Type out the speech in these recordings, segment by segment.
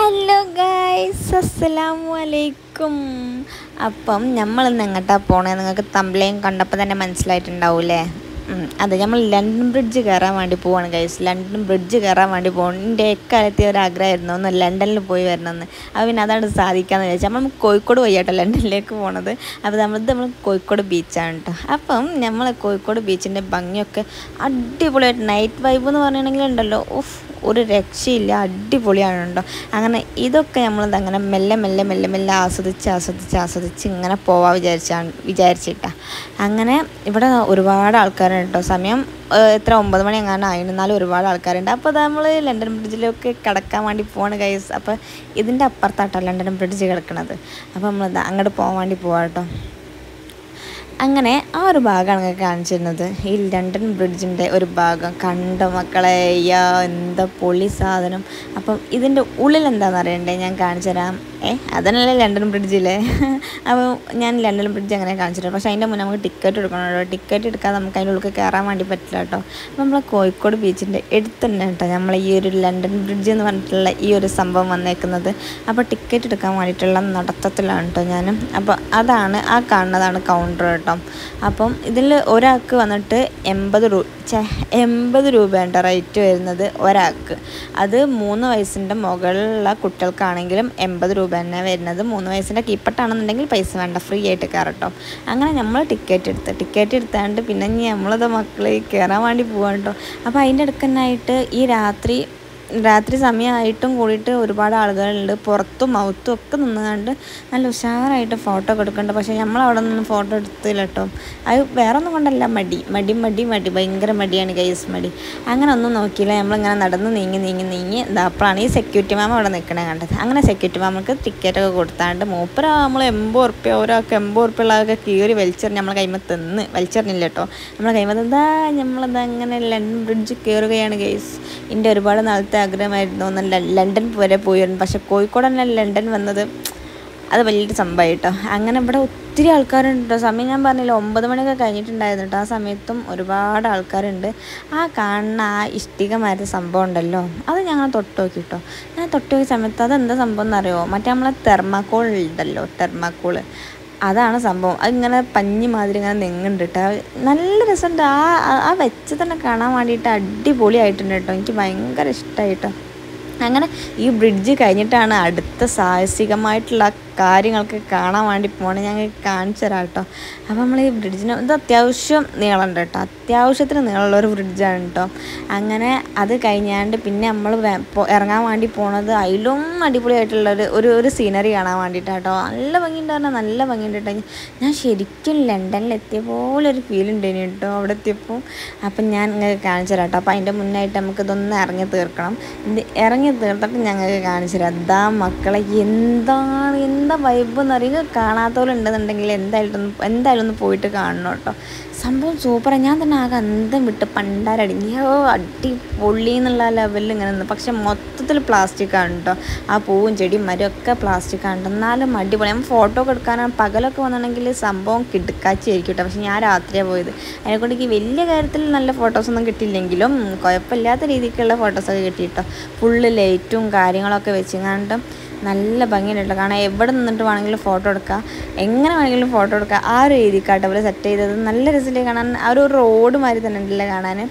hello guys അസ്സലാമു അലൈക്കും അപ്പം നമ്മൾ ഇന്ന് എങ്ങോട്ടാ പോണേ നിങ്ങൾക്ക് തമ്പിളയും കണ്ടപ്പോൾ തന്നെ മനസ്സിലായിട്ടുണ്ടാവൂലേ ഉം, അതെ നമ്മൾ ലണ്ടൻ ബ്രിഡ്ജ് കയറാൻ വേണ്ടി പോവാണ് ഗൈസ് ലണ്ടൻ ബ്രിഡ്ജ് കയറാൻ വേണ്ടി പോകണം എൻ്റെ എക്കാലത്തെ ഒരു ആഗ്രഹമായിരുന്നു ഒന്ന് ലണ്ടനിൽ പോയി വരണമെന്ന് അപ്പോൾ പിന്നെ അതാണ് സാധിക്കാമെന്ന് വിചാരിച്ചു നമ്മൾ കോഴിക്കോട് പോയി കേട്ടോ ലണ്ടനിലേക്ക് പോണത് അപ്പോൾ നമ്മൾ നമ്മൾ കോഴിക്കോട് ബീച്ചാണ് കേട്ടോ അപ്പം നമ്മൾ കോഴിക്കോട് ബീച്ചിൻ്റെ ഭംഗിയൊക്കെ അടിപൊളിയായിട്ട് നൈറ്റ് വൈബ് എന്ന് പറഞ്ഞിട്ടുണ്ടെങ്കിൽ ഉണ്ടല്ലോ ഉഫ് ഒരു രക്ഷയില്ല അടിപൊളിയാണ് കേട്ടോ അങ്ങനെ ഇതൊക്കെ നമ്മൾ അങ്ങനെ മെല്ലെ മെല്ലെ മെല്ലെ മെല്ലെ ആസ്വദിച്ച് ആസ്വദിച്ച് ആസ്വദിച്ച് ഇങ്ങനെ പോവാൻ വിചാരിച്ചാണ് വിചാരിച്ചിട്ടാ അങ്ങനെ ഇവിടെ ഒരുപാട് ആൾക്കാരുണ്ട് കേട്ടോ സമയം ഏഹ്, എത്ര ഒമ്പത് മണി എങ്ങാണ്ട് ആയിരുന്നു എന്നാലും ഒരുപാട് ആൾക്കാരുണ്ട് അപ്പോൾ നമ്മൾ ലണ്ടൻ ബ്രിഡ്ജിലൊക്കെ കിടക്കാൻ വേണ്ടി പോവാണ് ഗൈസ് അപ്പോൾ ഇതിൻ്റെ അപ്പുറത്താട്ടോ ലണ്ടൻ ബ്രിഡ്ജ് കിടക്കുന്നത് അപ്പോൾ നമ്മൾ അങ്ങോട്ട് പോകാൻ വേണ്ടി പോവാം കേട്ടോ അങ്ങനെ ആ ഒരു ഭാഗമാണ് നിങ്ങൾക്ക് കാണിച്ചിരുന്നത് ഈ ലണ്ടൻ ബ്രിഡ്ജിൻ്റെ ഒരു ഭാഗം കണ്ട മക്കളെ യാ എന്താ പൊളി സാധനം അപ്പം ഇതിൻ്റെ ഉള്ളിൽ എന്താണെന്ന് അറിയണ്ടേ ഞാൻ കാണിച്ചു തരാം ഏ അതന്നല്ലേ ലണ്ടൻ ബ്രിഡ്ജിലെ അപ്പോൾ ഞാൻ ലണ്ടൻ ബ്രിഡ്ജ് അങ്ങനെ കാണിച്ചിട്ടുണ്ട് പക്ഷേ അതിൻ്റെ മുന്നേ നമുക്ക് ടിക്കറ്റ് എടുക്കണം കേട്ടോ ടിക്കറ്റ് എടുക്കാതെ നമുക്ക് അതിൻ്റെ ഉള്ളിൽ കയറാൻ വേണ്ടി പറ്റില്ല കേട്ടോ അപ്പോൾ നമ്മളെ കോഴിക്കോട് ബീച്ചിൻ്റെ അടുത്ത് തന്നെ കേട്ടോ നമ്മൾ ഈ ഒരു ലണ്ടൻ ബ്രിഡ്ജ് എന്ന് പറഞ്ഞിട്ടുള്ള ഈ ഒരു സംഭവം വന്നേക്കുന്നത് അപ്പോൾ ടിക്കറ്റ് എടുക്കാൻ വേണ്ടിയിട്ടുള്ള നടത്തത്തിലാണ് കേട്ടോ ഞാൻ അപ്പോൾ അതാണ് ആ കാണുന്നതാണ് കൗണ്ടർ കേട്ടോ അപ്പം ഇതിൽ ഒരാൾക്ക് വന്നിട്ട് എൺപത് രൂപ ഛേ എൺപത് രൂപയുണ്ട് റേറ്റ് വരുന്നത് ഒരാൾക്ക് അത് മൂന്ന് വയസ്സിൻ്റെ മുകളിലുള്ള കുട്ടികൾക്കാണെങ്കിലും എൺപത് രൂപ തന്നെ വരുന്നത് മൂന്ന് വയസ്സിൻ്റെ കീപ്പട്ടാണെന്നുണ്ടെങ്കിൽ പൈസ വേണ്ട ഫ്രീ ആയിട്ട് കയറട്ടോ അങ്ങനെ നമ്മൾ ടിക്കറ്റ് എടുത്ത് ടിക്കറ്റ് എടുത്താണ്ട് പിന്നെ ഇനി നമ്മളത് മക്കൾ കയറാൻ വേണ്ടി പോകാൻ കേട്ടോ അപ്പോൾ അതിൻ്റെ അടുക്കനായിട്ട് ഈ രാത്രി രാത്രി സമയമായിട്ടും കൂടിയിട്ട് ഒരുപാട് ആളുകളുണ്ട് പുറത്തും മൗത്തും ഒക്കെ നിന്നുകൊണ്ട് നല്ല ഉഷാറായിട്ട് ഫോട്ടോ ഒക്കെ എടുക്കുന്നുണ്ട് പക്ഷേ നമ്മൾ അവിടെ നിന്ന് ഫോട്ടോ എടുത്തില്ല കേട്ടോ അത് വേറെ ഒന്നും കൊണ്ടല്ല മടി മടി മടി മടി ഭയങ്കര മടിയാണ് കൈസ് മടി അങ്ങനെ ഒന്നും നോക്കിയില്ല നമ്മളിങ്ങനെ നടന്ന് നീങ്ങി നീങ്ങി നീങ്ങി ഇതാ അപ്പോഴാണ് ഈ സെക്യൂരിറ്റി മാം അവിടെ നിൽക്കണേ കണ്ടത് അങ്ങനെ സെക്യൂരിറ്റി മാമക്ക് ടിക്കറ്റൊക്കെ കൊടുത്താണ്ട് മൂപ്പര നമ്മൾ എൺപത് ഉറുപ്പ്യ ഒരാൾക്ക് എൺപത് ഉറുപ്പ്യ ഉള്ളതൊക്കെ കീറി വലിച്ചെറിഞ്ഞ് നമ്മളെ കൈമ തിന്ന് വലിച്ചെറിഞ്ഞില്ല കേട്ടോ നമ്മളെ കൈമ എന്താ നമ്മളത് അങ്ങനെ ലണ്ടൻ ബ്രിഡ്ജ് കയറുകയാണ് ഗൈസ് എൻ്റെ ഒരുപാട് നാളത്തെ ആഗ്രഹമായിരുന്നു ഒന്ന് ല- ലണ്ടൻ വരെ പോയിരുന്നു പക്ഷെ കോഴിക്കോട് തന്നെ ലണ്ടൻ വന്നത് അത് വലിയൊരു സംഭവം കേട്ടോ അങ്ങനെ ഇവിടെ ഒത്തിരി ആൾക്കാരുണ്ട് കേട്ടോ സമയം ഞാൻ പറഞ്ഞില്ല ഒമ്പത് മണിയൊക്കെ കഴിഞ്ഞിട്ടുണ്ടായിരുന്നു കേട്ടോ ആ സമയത്തും ഒരുപാട് ആൾക്കാരുണ്ട് ആ കാണുന്ന ആ ഇഷ്ടികമാരുടെ സംഭവം ഉണ്ടല്ലോ അത് ഞങ്ങൾ തൊട്ട് നോക്കി കേട്ടോ ഞാൻ തൊട്ട് നോക്കിയ സമയത്ത് അതെന്താ സംഭവം എന്നറിയോ മറ്റേ നമ്മളെ തെർമാക്കോൾ ഉണ്ടല്ലോ തെർമാക്കോള് അതാണ് സംഭവം അതിങ്ങനെ പഞ്ഞി മാതിരി ഇങ്ങനെ നെങ്ങുണ്ട് കേട്ടോ നല്ല രസമുണ്ട് ആ ആ- ആ വെച്ച് തന്നെ കാണാൻ വേണ്ടിയിട്ട് അടിപൊളിയായിട്ടുണ്ട് കേട്ടോ എനിക്ക് ഭയങ്കര ഇഷ്ടമായി കേട്ടോ അങ്ങനെ ഈ ബ്രിഡ്ജ് കഴിഞ്ഞിട്ടാണ് അടുത്ത സാഹസികമായിട്ടുള്ള കാര്യങ്ങൾക്ക് കാണാൻ വേണ്ടി പോകണേ ഞങ്ങൾ കാണിച്ചു തരാം കേട്ടോ അപ്പോൾ നമ്മൾ ഈ ബ്രിഡ്ജിന് ഇത് അത്യാവശ്യം നീളമുണ്ട് കേട്ടോ അത്യാവശ്യത്തിന് നീളമുള്ള ഒരു ബ്രിഡ്ജാണ് കേട്ടോ അങ്ങനെ അത് കഴിഞ്ഞാണ്ട് പിന്നെ നമ്മൾ ഇറങ്ങാൻ വേണ്ടി പോണത് അതിലും അടിപൊളിയായിട്ടുള്ള ഒരു ഒരു ഒരു സീനറി കാണാൻ വേണ്ടിയിട്ടാണ് കേട്ടോ നല്ല ഭംഗിയുണ്ട് പറഞ്ഞാൽ നല്ല ഭംഗിയുണ്ട് കേട്ടോ ഞാൻ ശരിക്കും ലണ്ടനിൽ എത്തിയ പോലെ ഒരു ഫീൽ ഉണ്ടായിരുന്നു കേട്ടോ അവിടെ എത്തിയപ്പോൾ അപ്പം ഞാൻ നിങ്ങൾക്ക് കാണിച്ചു തരാം കേട്ടോ അപ്പോൾ അതിൻ്റെ മുന്നായിട്ട് നമുക്ക് ഇതൊന്ന് ഇറങ്ങി തീർക്കണം ഇത് ഇറങ്ങി തീർത്തിട്ട് ഞങ്ങൾക്ക് കാണിച്ചു തരാം അതാ മക്കളെ എന്താണ് എന്താ വൈബ് എന്ന് അറിയുക കാണാത്തവരുണ്ടെന്നുണ്ടെങ്കിൽ എന്തായാലും ഒന്ന് എന്തായാലും ഒന്ന് പോയിട്ട് കാണണം കേട്ടോ സംഭവം സൂപ്പറാണ് ഞാൻ തന്നെ ആകെ അന്തം വിട്ട് പണ്ടാരടിഞ്ഞോ അടിപൊളി എന്നുള്ള ലെവലിൽ ഇങ്ങനെ നിന്ന് പക്ഷെ മൊത്തത്തിൽ പ്ലാസ്റ്റിക് ആണ് കേട്ടോ ആ പൂവും ചെടിയും മരം ഒക്കെ പ്ലാസ്റ്റിക് ആണ് എന്നാലും അടിപൊളി ഞാൻ ഫോട്ടോ ഒക്കെ എടുക്കാനാണ് പകലൊക്കെ വന്നിട്ടുണ്ടെങ്കിൽ സംഭവം കിടക്കാച്ചായിരിക്കും കേട്ടോ പക്ഷെ ഞാൻ രാത്രിയാണ് പോയത് അതിനെക്കൊണ്ട് എനിക്ക് വലിയ കാര്യത്തിൽ നല്ല ഫോട്ടോസൊന്നും കിട്ടിയില്ലെങ്കിലും കുഴപ്പമില്ലാത്ത രീതിക്കുള്ള ഫോട്ടോസൊക്കെ കിട്ടി കേട്ടോ ഫുള്ള് ലൈറ്റും കാര്യങ്ങളൊക്കെ വെച്ചിങ്ങാണ്ട് നല്ല ഭംഗിയുണ്ട് കാരണം എവിടെ നിന്നിട്ട് വേണമെങ്കിലും ഫോട്ടോ എടുക്കാം എങ്ങനെ വേണമെങ്കിലും ഫോട്ടോ എടുക്കാം ആ ഒരു രീതിക്കാട്ടോ അവർ സെറ്റ് ചെയ്തത് നല്ല രസമില്ലേ കാണാൻ ആ ഒരു റോഡ് മാതിരി തന്നെ ഉണ്ടല്ലേ കാണാൻ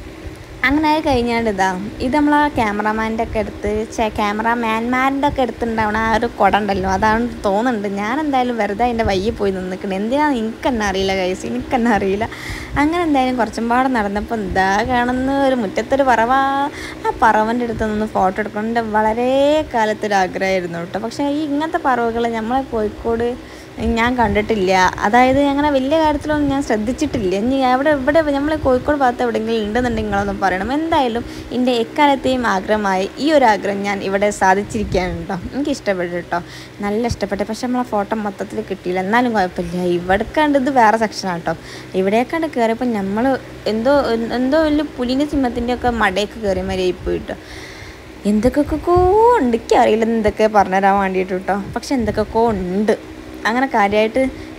അങ്ങനെ അത് കഴിഞ്ഞാണ്ട് ഇതാ ഇത് നമ്മൾ ആ ക്യാമറാമാൻ്റെ ഒക്കെ അടുത്ത് ക്യാമറാമാൻമാരുടെ ഒക്കെ അടുത്തുണ്ടാവണ ആ ഒരു കുട ഉണ്ടല്ലോ അതാണ് തോന്നുന്നുണ്ട് ഞാൻ എന്തായാലും വെറുതെ അതിൻ്റെ വയ്യ പോയി നിന്നിട്ടുണ്ട് എന്തിനാന്ന് എനിക്ക് തന്നെ അറിയില്ല കൈസ് എനിക്ക് തന്നെ അറിയില്ല അങ്ങനെ എന്തായാലും കുറച്ചും പാടെ നടന്നപ്പോൾ എന്താ കാണുന്ന ഒരു മുറ്റത്തൊരു പറവ ആ പറവൻ്റെ അടുത്ത് നിന്ന് ഫോട്ടോ എടുക്കണം എൻ്റെ വളരെ കാലത്തൊരു ആഗ്രഹമായിരുന്നു കേട്ടോ പക്ഷേ ഈ ഇങ്ങനത്തെ പറവകൾ നമ്മളെ കോഴിക്കോട് ഞാൻ കണ്ടിട്ടില്ല അതായത് അങ്ങനെ വലിയ കാര്യത്തിലൊന്നും ഞാൻ ശ്രദ്ധിച്ചിട്ടില്ല ഇനി അവിടെ ഇവിടെ നമ്മൾ കോഴിക്കോട് ഭാഗത്ത് എവിടെയെങ്കിലും ഉണ്ടെന്നുണ്ടെങ്കിൽ നിങ്ങളൊന്നും പറയണം എന്തായാലും എൻ്റെ എക്കാലത്തെയും ആഗ്രഹമായി ഈ ഒരു ആഗ്രഹം ഞാൻ ഇവിടെ സാധിച്ചിരിക്കുകയാണ് കേട്ടോ എനിക്ക് ഇഷ്ടപ്പെട്ടു കേട്ടോ നല്ല ഇഷ്ടപ്പെട്ടു പക്ഷെ നമ്മളെ ഫോട്ടോ മൊത്തത്തിൽ കിട്ടിയില്ല എന്നാലും കുഴപ്പമില്ല ഇവിടെ കണ്ട് ഇത് വേറെ സെക്ഷനാണ് കേട്ടോ ഇവിടേക്കാണ്ട് കയറിയപ്പോൾ നമ്മൾ എന്തോ എന്തോ വലിയ പുലിൻ്റെ സിംഹത്തിൻ്റെ ഒക്കെ മടയൊക്കെ കയറിയ മാതിരി ആയിപ്പോയി കേട്ടോ എന്തൊക്കെയൊക്കെക്കോ ഉണ്ട് എനിക്കറിയില്ല എന്തൊക്കെ പറഞ്ഞുതരാൻ വേണ്ടിയിട്ട് കേട്ടോ പക്ഷെ എന്തൊക്കെയൊക്കെ ഉണ്ട് അങ്ങനെ കാര്യമായിട്ട്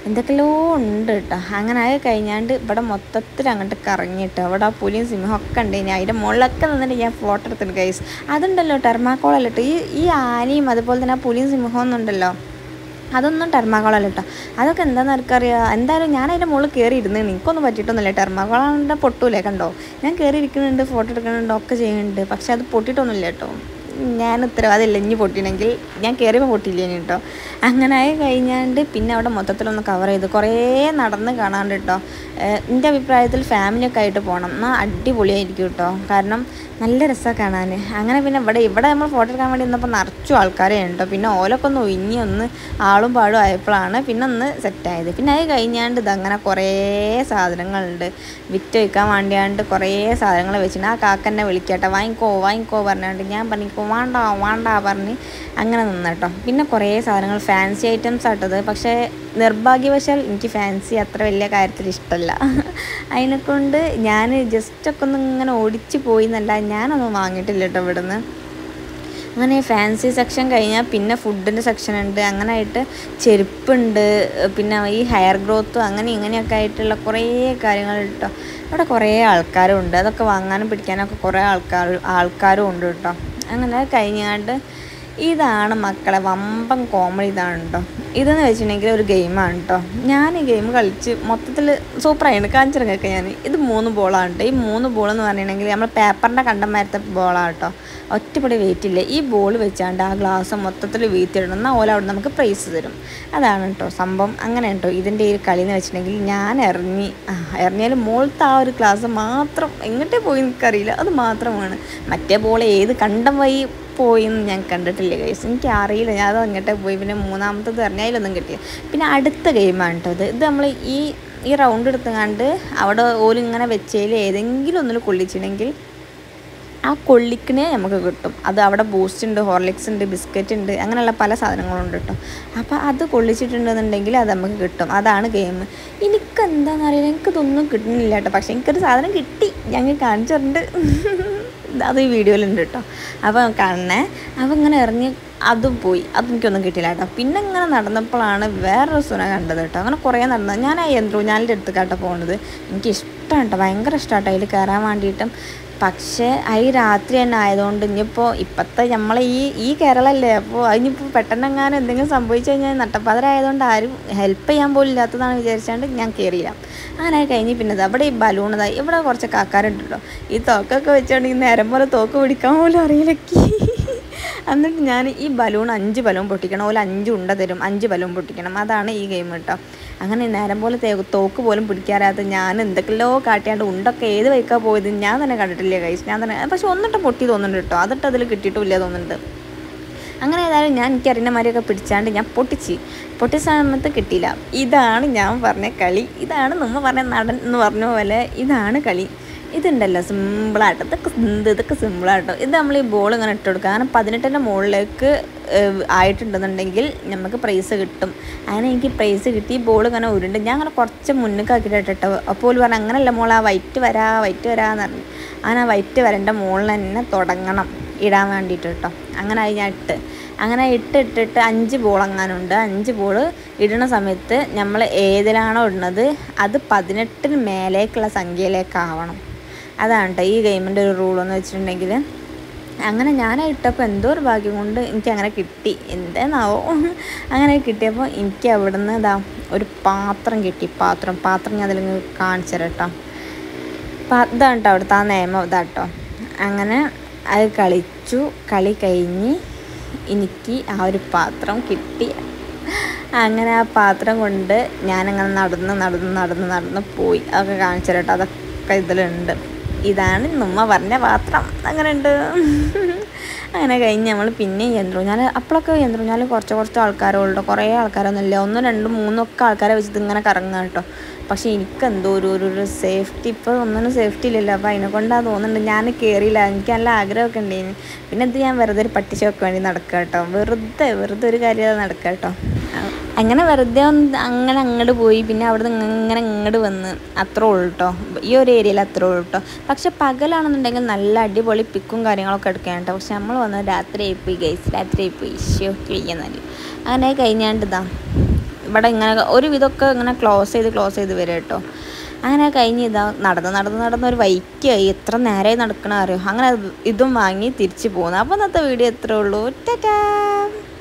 എന്തൊക്കെയോ ഉണ്ട് കേട്ടോ അങ്ങനെ അത് കഴിഞ്ഞാണ്ട് ഇവിടെ മൊത്തത്തിൽ അങ്ങോട്ട് കറങ്ങിയിട്ട് അവിടെ ആ പുലിയും സിംഹം ഒക്കെ ഉണ്ട് ഇനി അതിൻ്റെ മുകളിലൊക്കെ നിന്നിട്ട് ഞാൻ ഫോട്ടോ എടുത്തിട്ട് ഗൈസ് അതുണ്ടല്ലോ ടെർമാക്കോളല്ലോ കേട്ടോ ഈ ഈ ആനയും അതുപോലെ തന്നെ ആ പുലിയും സിംഹവും ഒന്നുണ്ടല്ലോ അതൊന്നും ടെർമാക്കോളല്ല കേട്ടോ അതൊക്കെ എന്താണെന്ന് എനിക്കറിയാം എന്തായാലും ഞാൻ അതിൻ്റെ മുകളിൽ കയറി ഇരുന്ന് എനിക്കൊന്നും പറ്റിയിട്ടൊന്നുമില്ല ടെർമാക്കോളാൻ്റെ പൊട്ടൂലേ കണ്ടോ ഞാൻ കയറി ഇരിക്കുന്നുണ്ട് ഫോട്ടോ എടുക്കുന്നുണ്ട് ഒക്കെ ചെയ്യുന്നുണ്ട് പക്ഷെ അത് പൊട്ടിയിട്ടൊന്നുമില്ല കേട്ടോ ഞാൻ ഉത്തരവാദില്ല ഇനി പൊട്ടിണെങ്കിൽ ഞാൻ കയറിയപ്പോൾ പൊട്ടിയില്ല ഇനി കേട്ടോ അങ്ങനെ ആയി കഴിഞ്ഞാണ്ട് പിന്നെ അവിടെ മൊത്തത്തിലൊന്ന് കവർ ചെയ്ത് കുറേ നടന്ന് കാണാണ്ട് കേട്ടോ എൻ്റെ അഭിപ്രായത്തിൽ ഫാമിലിയൊക്കെ ആയിട്ട് പോകണം എന്നാൽ അടിപൊളിയായിരിക്കും കേട്ടോ കാരണം നല്ല രസമാണ് കാണാൻ അങ്ങനെ പിന്നെ ഇവിടെ ഇവിടെ നമ്മൾ ഫോട്ടോ എടുക്കാൻ വേണ്ടി നിന്നപ്പോൾ നിറച്ചു ആൾക്കാരെ ഉണ്ടോ പിന്നെ ഓലൊക്കെ ഒന്ന് ഒഴിഞ്ഞ് ഒന്ന് ആളും പാടും ആയപ്പോഴാണ് പിന്നെ ഒന്ന് സെറ്റായത് പിന്നെ അത് കഴിഞ്ഞാണ്ട് ഇതങ്ങനെ കുറേ സാധനങ്ങളുണ്ട് വിറ്റ് വയ്ക്കാൻ വേണ്ടിയാണ്ട് കുറേ സാധനങ്ങൾ വെച്ചിട്ട് ആ കാക്കന്നെ വിളിക്കട്ടെ വാങ്ങിക്കോ വാങ്ങിക്കോ പറഞ്ഞാണ്ട് ഞാൻ പറഞ്ഞിക്കോ വേണ്ട വേണ്ട പറഞ്ഞ് അങ്ങനെ നിന്നട്ടോ പിന്നെ കുറേ സാധനങ്ങൾ ഫാൻസി ഐറ്റംസ് ആട്ടത് പക്ഷേ നിർഭാഗ്യവശാൽ എനിക്ക് ഫാൻസി അത്ര വലിയ കാര്യത്തിൽ ഇഷ്ടമല്ല അതിനെക്കൊണ്ട് ഞാൻ ജസ്റ്റൊക്കെ ഒന്ന് ഇങ്ങനെ ഓടിച്ച് പോയി എന്നല്ല ഞാനൊന്നും വാങ്ങിയിട്ടില്ല കേട്ടോ ഇവിടുന്ന് അങ്ങനെ ഫാൻസി സെക്ഷൻ കഴിഞ്ഞാൽ പിന്നെ ഫുഡിൻ്റെ സെക്ഷൻ ഉണ്ട് അങ്ങനെ ആയിട്ട് ചെരുപ്പുണ്ട് പിന്നെ ഈ ഹെയർ ഗ്രോത്തും അങ്ങനെ ഇങ്ങനെയൊക്കെ ആയിട്ടുള്ള കുറേ കാര്യങ്ങൾ കേട്ടോ ഇവിടെ കുറേ ആൾക്കാരും ഉണ്ട് അതൊക്കെ വാങ്ങാനും പിടിക്കാനൊക്കെ കുറേ ആൾക്കാർ ആൾക്കാരും ഉണ്ട് കേട്ടോ അങ്ങനെ കഴിഞ്ഞാണ്ട് ഇതാണ് മക്കളെ വമ്പൻ കോമഡി ഇതാണ് കേട്ടോ ഇതെന്ന് വെച്ചിട്ടുണ്ടെങ്കിൽ ഒരു ഗെയിമാണ് കേട്ടോ ഞാൻ ഈ ഗെയിം കളിച്ച് മൊത്തത്തിൽ സൂപ്പറായിരുന്നു കാണിച്ചിറങ്ങൊക്കെ ഞാൻ ഇത് മൂന്ന് ബോളാണ് കേട്ടോ ഈ മൂന്ന് ബോൾ എന്ന് പറഞ്ഞിട്ടുണ്ടെങ്കിൽ നമ്മൾ പേപ്പറിൻ്റെ കണ്ടമാരത്തെ ബോളാണ് കേട്ടോ ഒറ്റപ്പടി വെയിറ്റ് ഇല്ല ഈ ബോൾ വെച്ചാണ്ട് ആ ഗ്ലാസ് മൊത്തത്തിൽ വീത്തിയിടണം എന്നാൽ ഓല അവിടെ നമുക്ക് പ്രൈസ് തരും അതാണ് കേട്ടോ സംഭവം അങ്ങനെ കേട്ടോ ഇതിൻ്റെ ഈ കളി എന്ന് വെച്ചിട്ടുണ്ടെങ്കിൽ ഞാൻ ഇറങ്ങി ആ ഇറങ്ങിയാൽ മുകളിലത്തെ ആ ഒരു ഗ്ലാസ് മാത്രം എങ്ങോട്ടേ പോയി എനിക്കറിയില്ല അത് മാത്രമാണ് മറ്റേ ബോൾ ഏത് കണ്ടം വഴി പോയി എന്ന് ഞാൻ കണ്ടിട്ടില്ല ഗൈസ് എനിക്ക് അറിയില്ല ഞാൻ അത് അങ്ങോട്ടേ പോയി പിന്നെ മൂന്നാമത്തത് എറിഞ്ഞാലൊന്നും കിട്ടിയില്ല പിന്നെ അടുത്ത ഗെയിമാണ് കേട്ടോ ഇത് ഇത് നമ്മൾ ഈ ഈ റൗണ്ട് എടുത്തുകൊണ്ട് അവിടെ ഓലിങ്ങനെ വെച്ചതിൽ ഏതെങ്കിലും ഒന്നിൽ കൊള്ളിച്ചിട്ടുണ്ടെങ്കിൽ ആ കൊള്ളിക്കിനെ നമുക്ക് കിട്ടും അത് അവിടെ ബൂസ്റ്റ് ഉണ്ട് ഹോർലിക്സ് ഉണ്ട് ബിസ്ക്കറ്റ് ഉണ്ട് അങ്ങനെയുള്ള പല സാധനങ്ങളും ഉണ്ട് കേട്ടോ അപ്പോൾ അത് കൊള്ളിച്ചിട്ടുണ്ടെന്നുണ്ടെങ്കിൽ അത് നമുക്ക് കിട്ടും അതാണ് ഗെയിം എനിക്ക് എന്താണെന്ന് അറിയില്ല എനിക്കിതൊന്നും കിട്ടുന്നില്ല കേട്ടോ പക്ഷേ എനിക്കൊരു സാധനം കിട്ടി ഞങ്ങൾ കാണിച്ചിട്ടുണ്ട് അത് ഈ വീഡിയോയിലുണ്ട് കേട്ടോ അപ്പോൾ കാണണേ അപ്പോൾ ഇങ്ങനെ ഇറങ്ങി അതും പോയി അതെനിക്കൊന്നും കിട്ടിയില്ല കേട്ടോ പിന്നെ ഇങ്ങനെ നടന്നപ്പോഴാണ് വേറൊരു സുന കണ്ടത് കേട്ടോ അങ്ങനെ കുറേ നടന്നത് ഞാൻ ആ യന്ത്രൂഞ്ഞാലിൻ്റെ അടുത്ത് കേട്ടോ പോകുന്നത് എനിക്ക് ഇഷ്ടമാണ് കേട്ടോ ഭയങ്കര ഇഷ്ടമാട്ടോ അതിൽ കയറാൻ വേണ്ടിയിട്ടും പക്ഷേ അത് രാത്രി തന്നെ ആയതുകൊണ്ട് ഇനിയിപ്പോൾ ഇപ്പോഴത്തെ നമ്മളെ ഈ ഈ കേരളമല്ലേ അപ്പോൾ അതിനിപ്പോൾ പെട്ടെന്നെങ്ങാനും എന്തെങ്കിലും സംഭവിച്ചു കഴിഞ്ഞാൽ നട്ടപ്പാതിരായതുകൊണ്ട് ആരും ഹെൽപ്പ് ചെയ്യാൻ പോലും ഇല്ലാത്തതാണ് വിചാരിച്ചാണ്ട് ഞാൻ കയറിയില്ല അങ്ങനെ അത് കഴിഞ്ഞ് പിന്നെ ദാ ഇവിടെ ഈ ബലൂൺ ഇതായി ഇവിടെ കുറച്ച് കാക്കാരുണ്ട് കേട്ടോ ഈ തോക്കൊക്കെ വെച്ചുകൊണ്ട് ഈ നേരം പോലെ തോക്ക് പിടിക്കാൻ പോലും അറിയില്ലക്കി എന്നിട്ട് ഞാൻ ഈ ബലൂൺ അഞ്ച് ബലൂൺ പൊട്ടിക്കണം ഓല അഞ്ച് ഉണ്ട തരും അഞ്ച് ബലൂൺ പൊട്ടിക്കണം അതാണ് ഈ ഗെയിം കേട്ടോ അങ്ങനെ നേരം പോലെ തേ തോക്ക് പോലും പിടിക്കാറാത്ത ഞാൻ എന്തൊക്കെയോ കാട്ടിയാണ്ട് ഉണ്ടൊക്കെ ഏത് വൈക്കാ പോയത് ഞാൻ തന്നെ കണ്ടിട്ടില്ല കൈസ് ഞാൻ തന്നെ പക്ഷെ ഒന്നിട്ട് പൊട്ടി തോന്നുന്നുണ്ട് കേട്ടോ അതിട്ട് അതിൽ കിട്ടിയിട്ടില്ല തോന്നുന്നുണ്ട് അങ്ങനെ ഏതായാലും ഞാൻ എനിക്ക് അറിയുന്ന മാതിരിയൊക്കെ പിടിച്ചാണ്ട് ഞാൻ പൊട്ടിച്ച് പൊട്ടിച്ച സമയത്ത് കിട്ടിയില്ല ഇതാണ് ഞാൻ പറഞ്ഞ കളി ഇതാണ് നമ്മ പറഞ്ഞ നടൻ എന്ന് പറഞ്ഞ പോലെ ഇതാണ് കളി ഇതുണ്ടല്ലോ സിമ്പിളാട്ടോ ഇതൊക്കെ എന്ത് ഇതൊക്കെ സിമ്പിളാട്ടോ ഇത് നമ്മൾ ഈ ബോൾ ഇങ്ങനെ ഇട്ട് കൊടുക്കുക കാരണം പതിനെട്ടിൻ്റെ മുകളിലേക്ക് ഏഹ്, ആയിട്ടുണ്ടെന്നുണ്ടെങ്കിൽ നമുക്ക് പ്രൈസ് കിട്ടും അങ്ങനെ എനിക്ക് പ്രൈസ് കിട്ടി ഈ ബോൾ ഇങ്ങനെ ഉരുണ്ട് ഞാൻ അങ്ങനെ കുറച്ച് മുന്നിലേക്ക് ആക്കിയിട്ട് ഇട്ടോ അപ്പോൾ പറഞ്ഞു അങ്ങനല്ല മോൾ ആ വൈറ്റ് വരാ വൈറ്റ് വരാന്ന് പറഞ്ഞു അങ്ങനെ ആ വൈറ്റ് വരേണ്ട മുകളിൽ തന്നെ തുടങ്ങണം ഇടാൻ വേണ്ടിയിട്ട് കേട്ടോ അങ്ങനെ അത് ഞാൻ ഇട്ട് അങ്ങനെ ഇട്ട് ഇട്ടിട്ട് അഞ്ച് ബോൾ അങ്ങാനുണ്ട് അഞ്ച് ബോൾ ഇടുന്ന സമയത്ത് നമ്മൾ ഏതിലാണോ ഇടുന്നത് അത് പതിനെട്ടിന് മേലേക്കുള്ള സംഖ്യയിലേക്കാവണം അതാണ് കേട്ടോ ഈ ഗെയിമിൻ്റെ ഒരു റൂൾ എന്ന് വെച്ചിട്ടുണ്ടെങ്കിൽ അങ്ങനെ ഞാൻ ഇട്ടപ്പോൾ എന്തോ ഒരു ഭാഗ്യം കൊണ്ട് എനിക്ക് അങ്ങനെ കിട്ടി എന്തേന്നാവോ അങ്ങനെ കിട്ടിയപ്പോൾ എനിക്ക് അവിടുന്ന് ഇതാ ഒരു പാത്രം കിട്ടി പാത്രം പാത്രം ഞാൻ അതിൽ കാണിച്ചു തരാം കേട്ടോ അപ്പം അതാണ് കേട്ടോ അവിടുത്തെ ആ നിയമം ഇതാട്ടോ അങ്ങനെ അത് കളിച്ചു കളി കഴിഞ്ഞ് എനിക്ക് ആ ഒരു പാത്രം കിട്ടി അങ്ങനെ ആ പാത്രം കൊണ്ട് ഞാനങ്ങനെ നടന്ന് നടന്ന് നടന്ന് നടന്ന് പോയി അതൊക്കെ കാണിച്ചു തരാം കേട്ടോ അതൊക്കെ ഇതിലുണ്ട് ഇതാണ് നമ്മ പറഞ്ഞ പാത്രം അങ്ങനെ ഉണ്ട് അങ്ങനെ കഴിഞ്ഞ് നമ്മൾ പിന്നെ യന്ത്രൂഞ്ഞാൽ അപ്പോഴൊക്കെ യന്ത്രൂഞ്ഞാൽ കുറച്ച് കുറച്ച് ആൾക്കാരുള്ളൂ കുറേ ആൾക്കാരൊന്നും ഇല്ല ഒന്നും രണ്ടും മൂന്നും ഒക്കെ ആൾക്കാരെ വെച്ചിട്ട് ഇങ്ങനെ കറങ്ങുക കേട്ടോ പക്ഷേ എനിക്ക് എന്തോ ഒരു ഒരു ഒരു സേഫ്റ്റി ഇപ്പോൾ ഒന്നിനും സേഫ്റ്റി ഇല്ലല്ലോ അപ്പോൾ അതിനെ കൊണ്ടാണ് തോന്നുന്നുണ്ട് ഞാൻ കയറിയില്ല എനിക്ക് നല്ല ആഗ്രഹമൊക്കെ ഉണ്ടായിന് പിന്നെ ഇത് ഞാൻ വെറുതെ ഒരു പട്ടിച്ചോക്ക് വേണ്ടി നടക്കുക കേട്ടോ വെറുതെ വെറുതെ ഒരു കാര്യം നടക്കുക കേട്ടോ അങ്ങനെ വെറുതെ ഒന്ന് അങ്ങനെ അങ്ങോട്ട് പോയി പിന്നെ അവിടെ നിന്ന് ഇങ്ങനെ ഇങ്ങോട്ട് വന്ന് അത്രേ ഉള്ളൂ കേട്ടോ ഈ ഒരു ഏരിയയിൽ അത്രേ ഉള്ളൂ കേട്ടോ പക്ഷെ പകലാണെന്നുണ്ടെങ്കിൽ നല്ല അടിപൊളി പിക്കും കാര്യങ്ങളൊക്കെ എടുക്കാൻ കേട്ടോ പക്ഷെ നമ്മൾ വന്നത് രാത്രി ആയിപ്പോയി ഗൈസ് രാത്രി ആയിപ്പോയി ഇഷ്യോ ക്ലിയെന്നാൽ അങ്ങനെ കഴിഞ്ഞാണ്ട് ഇതാ ഇവിടെ ഇങ്ങനെ ഒരു വിധമൊക്കെ ഇങ്ങനെ ക്ലോസ് ചെയ്ത് ക്ലോസ് ചെയ്ത് വരും കേട്ടോ അങ്ങനെ കഴിഞ്ഞ് ഇതാ നടന്ന് നടന്ന് നടന്ന് ഒരു വൈക്കായി എത്ര നേരമായി നടക്കണ അറിയോ അങ്ങനെ ഇതും വാങ്ങി തിരിച്ചു പോകുന്നു അപ്പോൾ ഇന്നത്തെ വീഡിയോ എത്രേ ഉള്ളൂ ടാറ്റാ